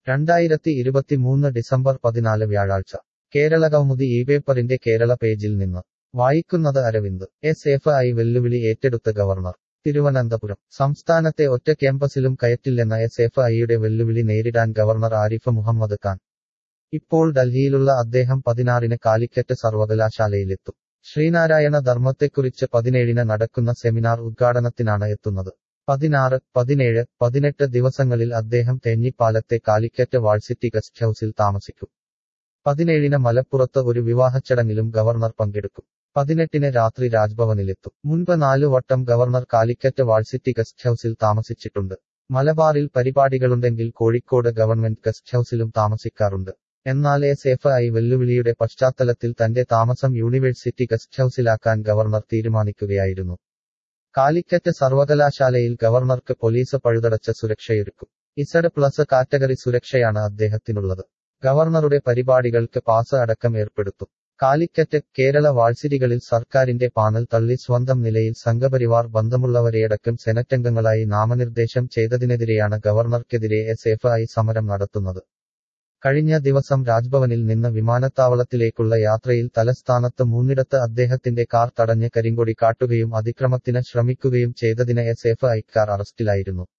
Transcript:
രണ്ടായിരത്തി ഇരുപത്തിമൂന്ന് ഡിസംബർ പതിനാല് വ്യാഴാഴ്ച കേരള കൗമുദി ഈ പേപ്പറിന്റെ കേരള പേജിൽ നിന്ന് വായിക്കുന്നത് അരവിന്ദ് എസ് എഫ് ഐ വെല്ലുവിളി ഏറ്റെടുത്ത ഗവർണർ തിരുവനന്തപുരം സംസ്ഥാനത്തെ ഒറ്റ ക്യാമ്പസിലും കയറ്റില്ലെന്ന എസ് എഫ് ഐയുടെ വെല്ലുവിളി നേരിടാൻ ഗവർണർ ആരിഫ് മുഹമ്മദ് ഖാൻ ഇപ്പോൾ ഡൽഹിയിലുള്ള അദ്ദേഹം പതിനാറിന് കാലിക്കറ്റ് സർവകലാശാലയിലെത്തും ശ്രീനാരായണ ധർമ്മത്തെക്കുറിച്ച് പതിനേഴിന് നടക്കുന്ന സെമിനാർ ഉദ്ഘാടനത്തിനാണ് എത്തുന്നത് പതിനാറ് പതിനേഴ് പതിനെട്ട് ദിവസങ്ങളിൽ അദ്ദേഹം തേഞ്ഞിപ്പാലത്തെ കാലിക്കറ്റ് വാൾസിറ്റി ഗസ്റ്റ് ഹൌസിൽ താമസിക്കും പതിനേഴിന് മലപ്പുറത്ത് ഒരു വിവാഹച്ചടങ്ങിലും ഗവർണർ പങ്കെടുക്കും പതിനെട്ടിന് രാത്രി രാജ്ഭവനിലെത്തും മുൻപ് നാലു വട്ടം ഗവർണർ കാലിക്കറ്റ് വാൾസിറ്റി ഗസ്റ്റ് ഹൌസിൽ താമസിച്ചിട്ടുണ്ട് മലബാറിൽ പരിപാടികളുണ്ടെങ്കിൽ കോഴിക്കോട് ഗവൺമെന്റ് ഗസ്റ്റ് ഹൌസിലും താമസിക്കാറുണ്ട് എന്നാൽ എസ് എഫ് ഐ വെല്ലുവിളിയുടെ പശ്ചാത്തലത്തിൽ തന്റെ താമസം യൂണിവേഴ്സിറ്റി ഗസ്റ്റ് ഹൌസിലാക്കാൻ ഗവർണർ തീരുമാനിക്കുകയായിരുന്നു കാലിക്കറ്റ് സർവകലാശാലയിൽ ഗവർണർക്ക് പോലീസ് പഴുതടച്ച സുരക്ഷയൊരുക്കും ഇസഡ് പ്ലസ് കാറ്റഗറി സുരക്ഷയാണ് അദ്ദേഹത്തിനുള്ളത് ഗവർണറുടെ പരിപാടികൾക്ക് പാസ് അടക്കം ഏർപ്പെടുത്തും കാലിക്കറ്റ് കേരള വാഴ്സിരികളിൽ സർക്കാരിന്റെ പാനൽ തള്ളി സ്വന്തം നിലയിൽ സംഘപരിവാർ ബന്ധമുള്ളവരെയടക്കം സെനറ്റംഗങ്ങളായി നാമനിർദ്ദേശം ചെയ്തതിനെതിരെയാണ് ഗവർണർക്കെതിരെ എസ് എഫ് ഐ സമരം നടത്തുന്നത് കഴിഞ്ഞ ദിവസം രാജ്ഭവനിൽ നിന്ന് വിമാനത്താവളത്തിലേക്കുള്ള യാത്രയിൽ തലസ്ഥാനത്ത് മൂന്നിടത്ത് അദ്ദേഹത്തിന്റെ കാർ തടഞ്ഞ് കരിങ്കൊടി കാട്ടുകയും അതിക്രമത്തിന് ശ്രമിക്കുകയും ചെയ്തതിന് എസ് എഫ് ഐക്കാർ അറസ്റ്റിലായിരുന്നു